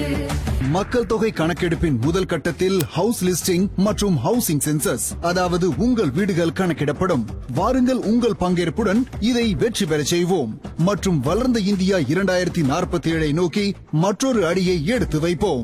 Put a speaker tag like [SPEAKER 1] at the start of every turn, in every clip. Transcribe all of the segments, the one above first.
[SPEAKER 1] மக்கள் தொகை கணக்கெடுப்பின் முதல் கட்டத்தில் ஹவுஸ் லிஸ்டிங் மற்றும் ஹவுசிங் சென்சஸ் அதாவது உங்கள் வீடுகள் கணக்கிடப்படும் வாருங்கள் உங்கள் பங்கேற்புடன் இதை வெற்றி பெறச் செய்வோம் மற்றும் வளர்ந்த இந்தியா இரண்டாயிரத்தி நாற்பத்தி ஏழை நோக்கி மற்றொரு அடியை எடுத்து வைப்போம்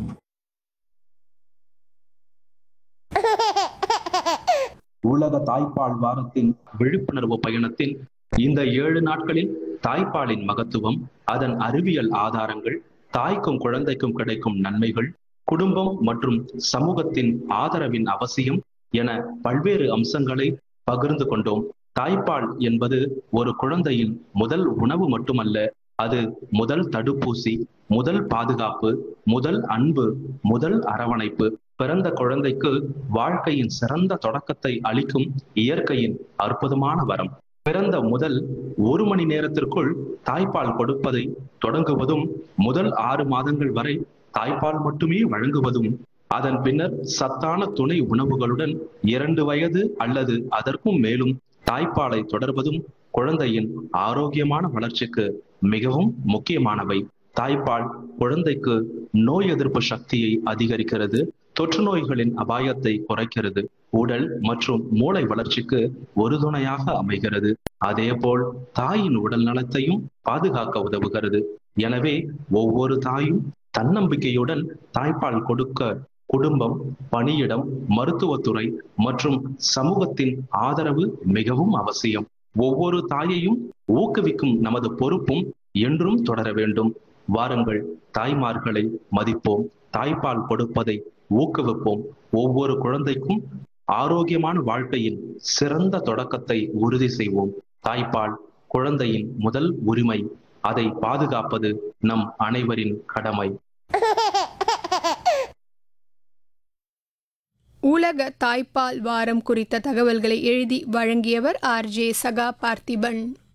[SPEAKER 2] உலக தாய்ப்பால் வாரத்தின் விழிப்புணர்வு பயணத்தில் இந்த ஏழு நாட்களில் தாய்ப்பாலின் மகத்துவம் அதன் அறிவியல் ஆதாரங்கள் தாய்க்கும் குழந்தைக்கும் கிடைக்கும் நன்மைகள் குடும்பம் மற்றும் சமூகத்தின் ஆதரவின் அவசியம் என பல்வேறு அம்சங்களை பகிர்ந்து கொண்டோம் தாய்ப்பால் என்பது ஒரு குழந்தையின் முதல் உணவு மட்டுமல்ல அது முதல் தடுப்பூசி முதல் பாதுகாப்பு முதல் அன்பு முதல் அரவணைப்பு பிறந்த குழந்தைக்கு வாழ்க்கையின் சிறந்த தொடக்கத்தை அளிக்கும் இயற்கையின் அற்புதமான வரம் பிறந்த முதல் ஒரு மணி நேரத்திற்குள் தாய்ப்பால் கொடுப்பதை தொடங்குவதும் முதல் ஆறு மாதங்கள் வரை தாய்ப்பால் மட்டுமே வழங்குவதும் அதன் பின்னர் சத்தான துணை உணவுகளுடன் இரண்டு வயது அல்லது அதற்கும் மேலும் தாய்ப்பாலை தொடர்வதும் குழந்தையின் ஆரோக்கியமான வளர்ச்சிக்கு மிகவும் முக்கியமானவை தாய்ப்பால் குழந்தைக்கு நோய் எதிர்ப்பு சக்தியை அதிகரிக்கிறது தொற்று நோய்களின் அபாயத்தை குறைக்கிறது உடல் மற்றும் மூளை வளர்ச்சிக்கு உறுதுணையாக அமைகிறது அதேபோல் தாயின் உடல் நலத்தையும் பாதுகாக்க உதவுகிறது எனவே ஒவ்வொரு தாயும் தன்னம்பிக்கையுடன் தாய்ப்பால் கொடுக்க குடும்பம் பணியிடம் மருத்துவத்துறை மற்றும் சமூகத்தின் ஆதரவு மிகவும் அவசியம் ஒவ்வொரு தாயையும் ஊக்குவிக்கும் நமது பொறுப்பும் என்றும் தொடர வேண்டும் வாருங்கள் தாய்மார்களை மதிப்போம் தாய்ப்பால் கொடுப்பதை ஊக்குவிப்போம் ஒவ்வொரு குழந்தைக்கும் ஆரோக்கியமான வாழ்க்கையின் சிறந்த தொடக்கத்தை உறுதி செய்வோம் தாய்ப்பால் குழந்தையின் முதல் உரிமை அதை பாதுகாப்பது நம் அனைவரின் கடமை
[SPEAKER 3] உலக தாய்ப்பால் வாரம் குறித்த தகவல்களை எழுதி வழங்கியவர் ஆர் ஜே சகா பார்த்திபன்